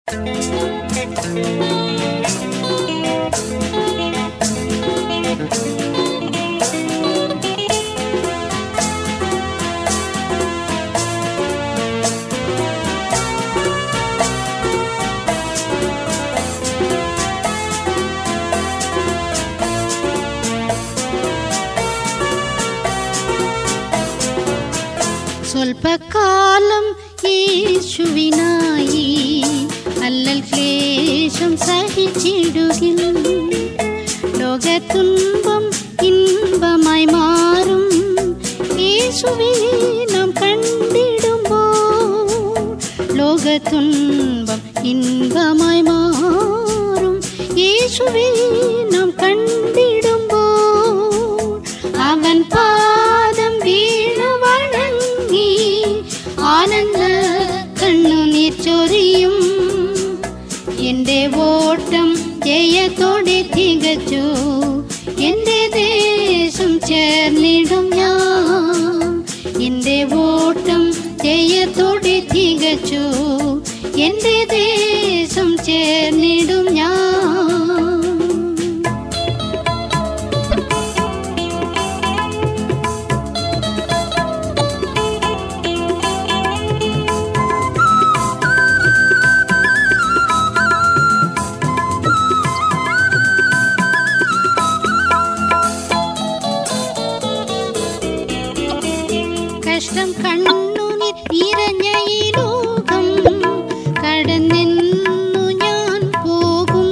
സ്വൽപ്പകാലം യേശുവിനായി അല്ലൽ ക്ലേശം സഹിച്ചിടുകിൽ ലോകത്തുன்பം ഇன்பമായി മാറും യേശുവെ നാം കണ്ടിടുമ്പോൾ ലോകത്തുன்பം ഇன்பമായി മാറും യേശുവെ നാം കണ്ടിടുമ്പോൾ അവൻ പാദം വീണു വണങ്ങി ആനന്ദ കണ്ണുനീർ ചൊരിയും എന്റെ ഓട്ടം ജയത്തോടെ തികച്ചു എന്റെ ദേശം ചേർന്നിടും ഞാൻ എന്റെ ഓട്ടം ജയത്തോടെ തികച്ചു എന്റെ ദേശം ചേർന്നിടും ഞാൻ കഷ്ടം കണ്ണുനീർ നിറഞ്ഞ ഈ ലോകം കടന്നെന്നു ഞാൻ പോകും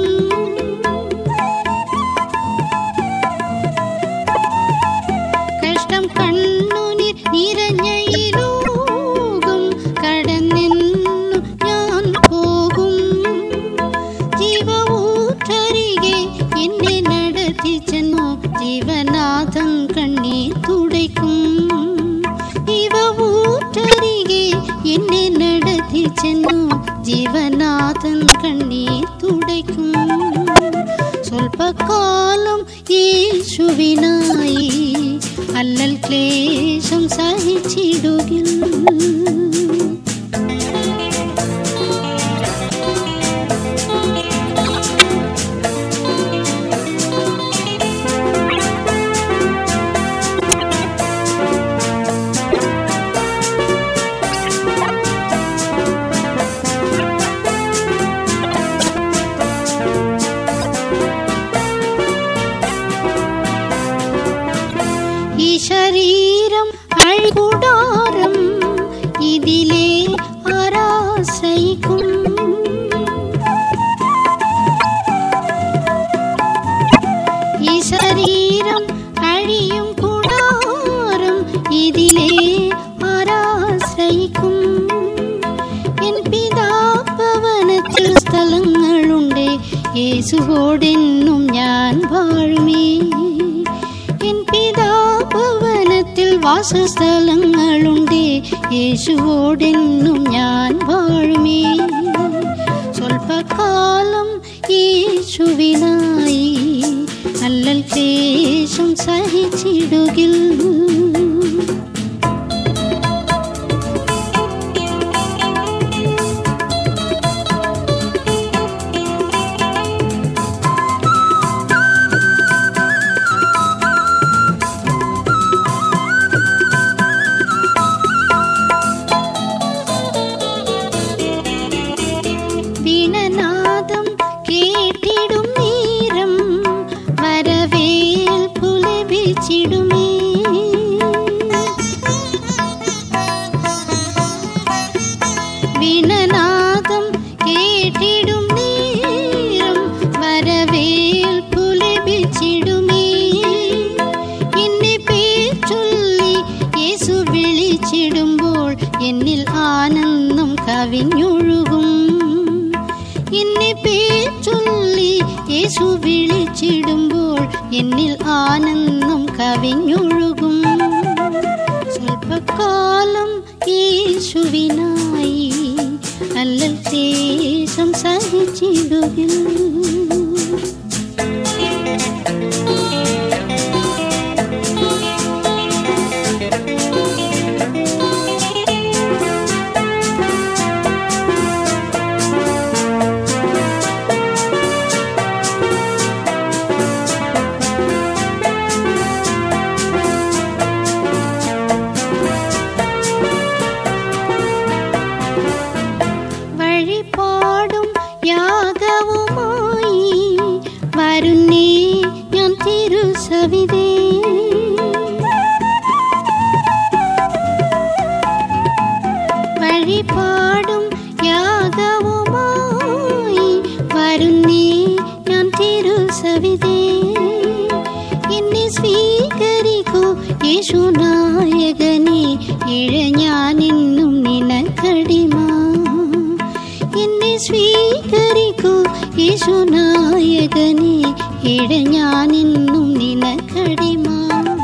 കഷ്ടം കണ്ണുനീർ നിറഞ്ഞ ഈ ലോകം കടന്നെന്നു ഞാൻ പോകും ജീവഊറ്റരികെ എന്നെ നടത്തി ചെന്നു ജീവനാഥം കണ്ണീർ തുടയ്ക്കും ജീവഊറ്റരികെ എന്നെ നടത്തി ചെന്നു ജീവനാഥൻ കണ്ണീർ തുടയ്ക്കും സ്വൽപ്പകാലം യേശുവിനായി അല്ലൽ ക്ലേശം സഹിച്ചിടുകിൽ ഈ ശരീരം അഴികൂടാരം ഇതിലെ ആരാശ്രയിക്കും ഈ ശരീരം അഴിയും കൂടാരം ഇതിലെ ആരാശ്രയിക്കും എൻ പിതാഭവനത്തിൽ സ്ഥലങ്ങളുണ്ട് യേശുവോടെന്നും ഞാൻ വാഴുമേ എൻ പിതാഭവനത്തിൽ വാസസ്ഥലങ്ങളുണ്ട് യേശുവോടെന്നും ഞാൻ വാഴുമേ സ്വൽപ്പകാലം യേശുവിനായി അല്ലൽ ക്ലേശം സഹിച്ചിടുകിൽ വീണനാദം കേട്ടിടും നേരം വരവേൽ പുലപിച്ചിടുമേ വീണനാദം കേട്ടിടും നേരം വരവേൽ പുലപിച്ചിടുമേ എന്നെ പേർ ചൊല്ലി യേശു വിളിച്ചിടുമ്പോൾ എന്നിൽ ആനന്ദം കവിഞ്ഞൊഴുകും എന്നെ പേർ ചൊല്ലി യേശു വിളിച്ചിടുമ്പോൾ എന്നിൽ ആനന്ദം കവിഞ്ഞൊഴുകും സ്വൽപ്പകാലം യേശുവിനായി അല്ലൽ ശേഷം സഹിച്ചിടുകിൽ യാഗവുമായി വരുന്നേ ഞാൻ തിരുസവിതേ വഴിപാടും യാഗവുമായി വരുന്നേ ഞാൻ തിരുസവിതേ എന്നെ സ്വീകരിക്കൂ യേശുനായകനെ ഇഴഞ്ഞാനെന്നും നിനക്കടിമാ എന്നെ സ്വീകരിക്കൂ യേശുനായകനെ ഇഴഞ്ഞാനെന്നും നിനക്കടിമാ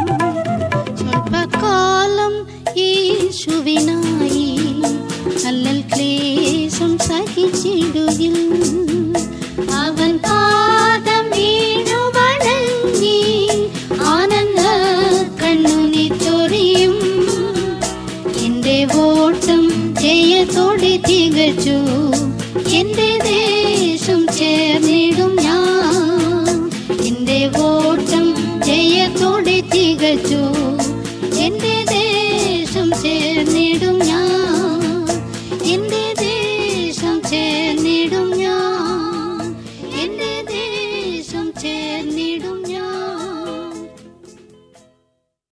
സ്വൽപ്പകാലം യേശുവിനായി അല്ലൽ ക്ലേശം സഹിച്ചിടുകിൽ അവൻ പാദം വീണു വണങ്ങി ആനന്ദ കണ്ണുനി ചൊറിയും എന്റെ ഓട്ടം ജയത്തോടെ തികച്ചു എന്റെ ദേ